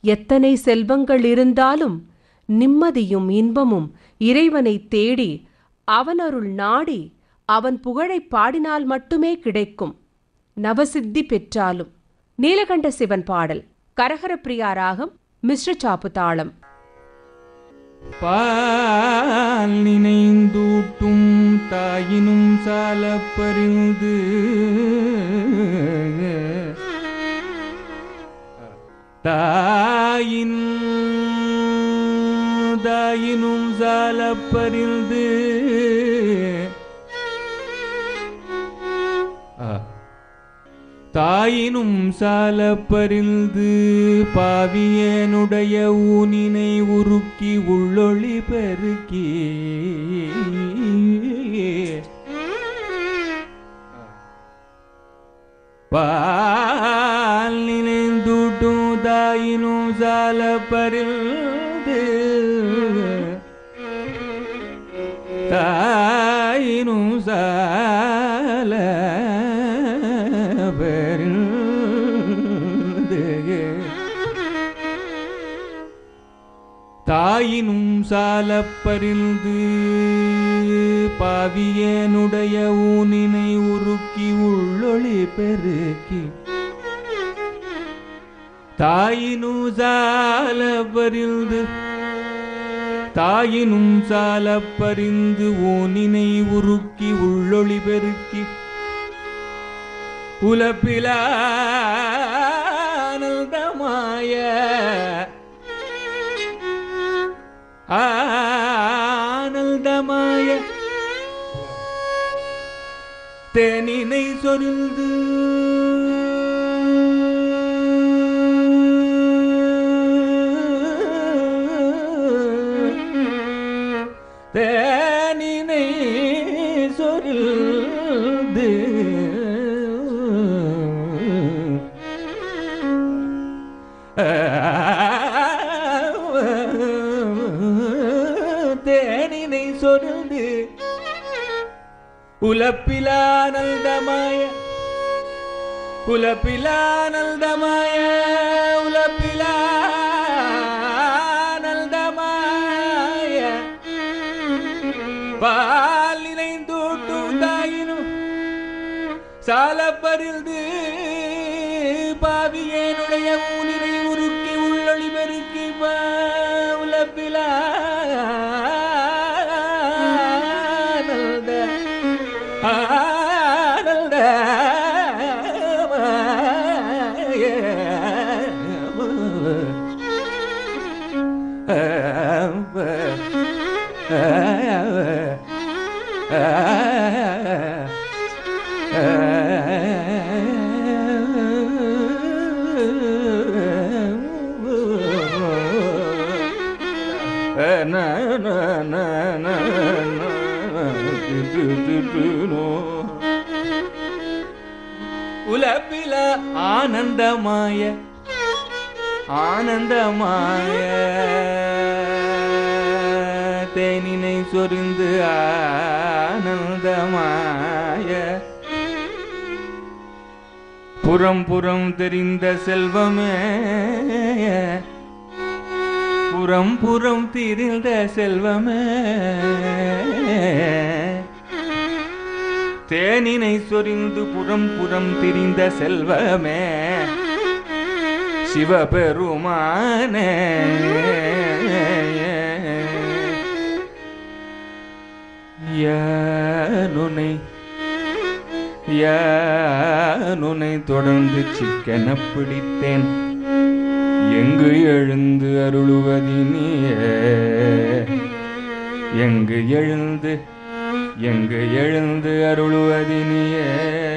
எத்தனை செல்வங்கள் இருந்தாலும் நிம்மதியும் இன்பமும் இறைவனைத் தேடி அவனருள் நாடி அவன் புகழைப் பாடினால் மட்டுமே கிடைக்கும் நவசித்தி பெற்றாலும் நீலகண்ட சிவன் பாடல் கரகரப்பிரியா ராகம் மிஸ்ர சாப்பு தாளம் பால் நினைந்தூட்டும் தாயினும் சால பரிந்து தாயின் தாயினும் சால பரிந்து ஆ தாயினும் சால பரிந்து பாவியனுடைய ஊனினை உருக்கி உள்ளொளி பெருக்கி பால் நினைந்துட்டும் தாயினும் சால பரிந்து தாயினும் சால பெருந்து தாயினும் சால பரிந்து பாவியனுடைய ஊனினை உருக்கி உள்ளொளி பெருக்கி தாயினும் சால பரிந்து தாயினும் சால பரிந்து ஊனினை உருக்கி உள்ளொளி பெருக்கி உலப்பிலானந்தமாய ஆனந்தமாய தேனினை சொரிந்து தேனினை சொரிந்து தேனினை சொரிந்து உலப்பிலானந்தமாய உலப்பிலானந்தமாய உலப்பிலானந்தமாய பால் நினைந்தூட்டு தாயினும் சால பரிந்து பாவியனுடைய ஊனினை உருக்கி உள்ளொளி பெருக்கி உலப்பிலானந்த ஆனந்த உலப்பில ஆனந்தமாய ஆனந்தமாய தேனினை சொரிந்து ஆனந்தமாய புறம் புறம் தெரிந்த செல்வமே புறம் புறம் திரிந்த செல்வமே தேனினை சொரிந்து புறம் புறம் திரிந்த செல்வமே சிவபெருமானே யானுனை யானுனை தொடர்ந்து சிக்கன பிடித்தேன் எங்கு எழுந்து அருளுவதினியே எங்கு எழுந்து எங்கு எழுந்து அருளுவதினியே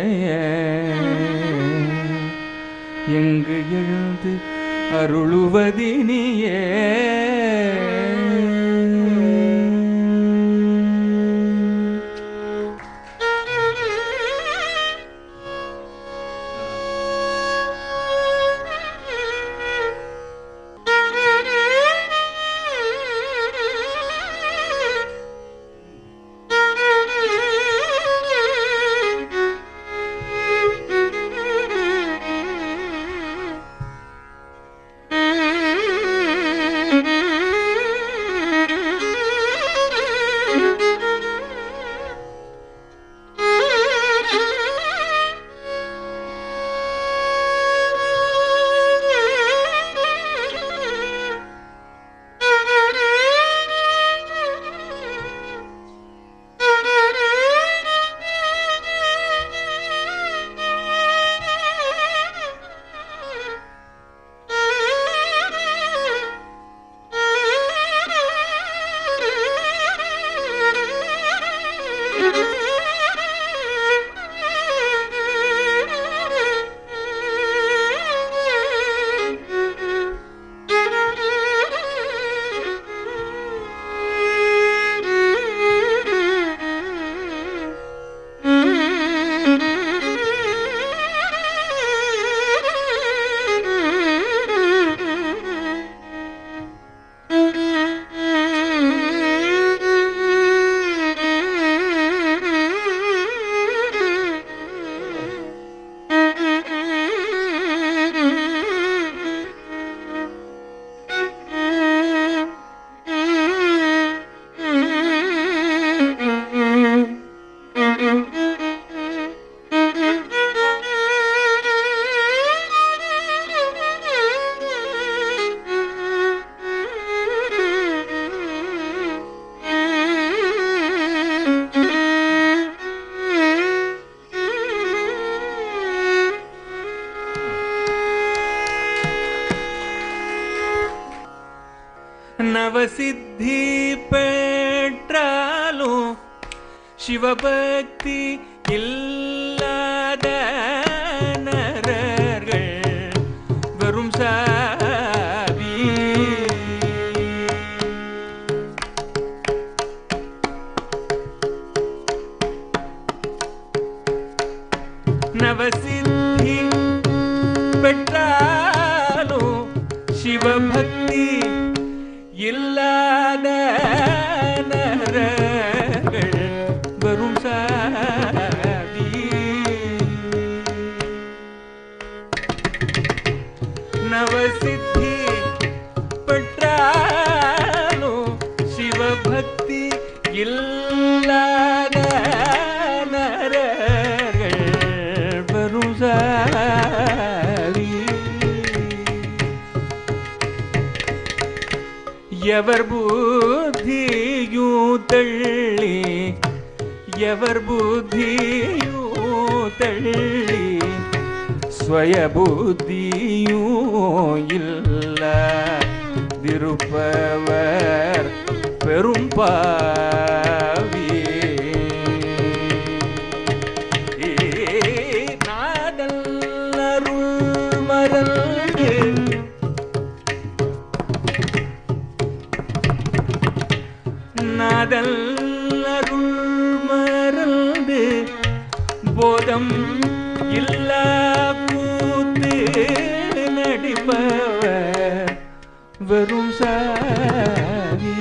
எங்கு எழுந்து அருளுவதினியே Thank you. நவசித்தி பெற்றாலும் சிவபக்தி இல்லாத நரர்கள் வெறும் சாவி நவசித்தி பெற்றாலும் சிவபக்தி இல்லாத நரர்கள் வரும் சாதி நவசித்தி பெற்றாலும் சிவபக்தி இல்லாத நரர்கள் வரும் சாதி எவர் புத்தியும் தள்ளி எவர் புத்தியும் தள்ளி ஸ்வய புத்தியும் இல்ல திருப்பவர் பெரும் பாவி நாதல் அருள் மறந்து நாதல் அருள் மறந்து போதம் இல்ல கூத்து நடிப்பவர் வெறும் சாவி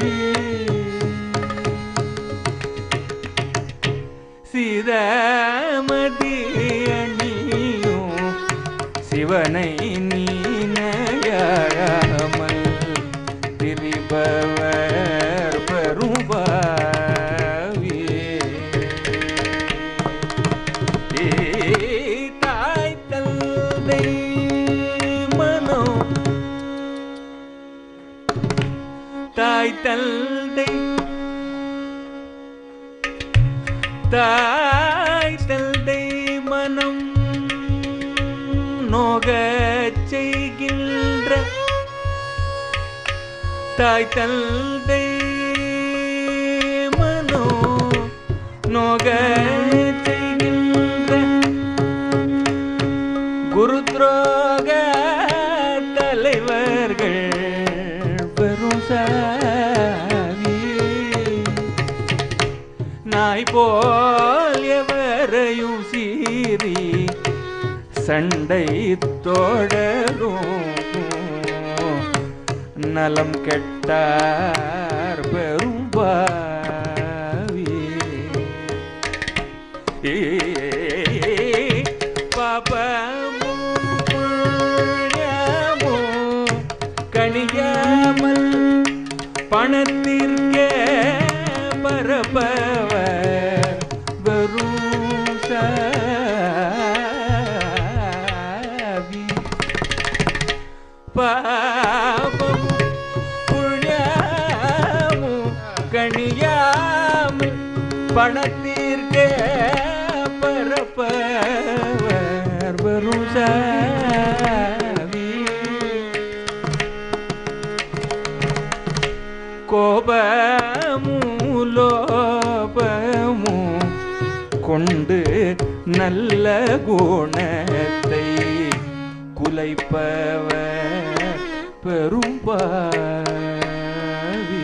சீதமதி அணியும் சிவனை நீனையாமல் திரிபவர் பெரும்பாவி தாய் தந்தை மனோ தாய் தந்தை தாய் தந்தை மனம் நோகச் செய்கின்ற தாய் தந்தை மனோ நோகச் செய்கின்ற குரு துரோக தலைவர்கள் பெரும் சாவி நாய் போல் எவரையும் சீறி சண்டை தோழரும் நலம் கெட்டார் பெரும்பாவி பாபமும் புண்ணியமும் கணியாமல் பணத்திற்கே பரப்பவர் வெறும் சாவி பாபமும் புண்ணியமும் கணியாமல் பணத்திற்கே பரப்பவர் வெறும் சாவி கோபமூலோபமு கொண்டு நல்ல குணத்தை குலைப்பவர் பெரும்பாவி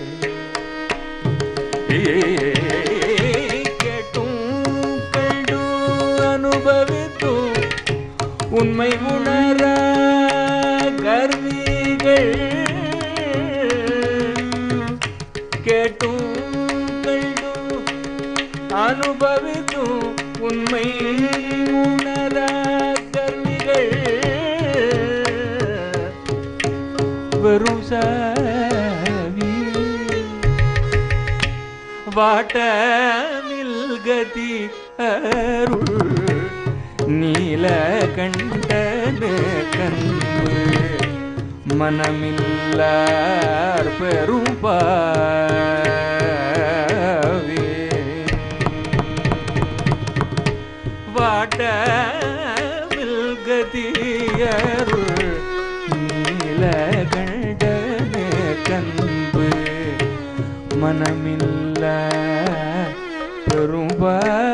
கேட்டும் கண்டு அனுபவித்தும் உண்மை உணர கர்விகள் கேட்டும் கண்டும் அனுபவித்தும் உண்மை உணர கர்விகள் வரும் சாவி வாட்டமில் கதி அருள் நீலகண்டன கண்பு மனமில்லார் பெரும் பாவே வாட்டமில் கதி அருள் நீலகண்டன கன்பு மனமில்ல பெரும்பாவி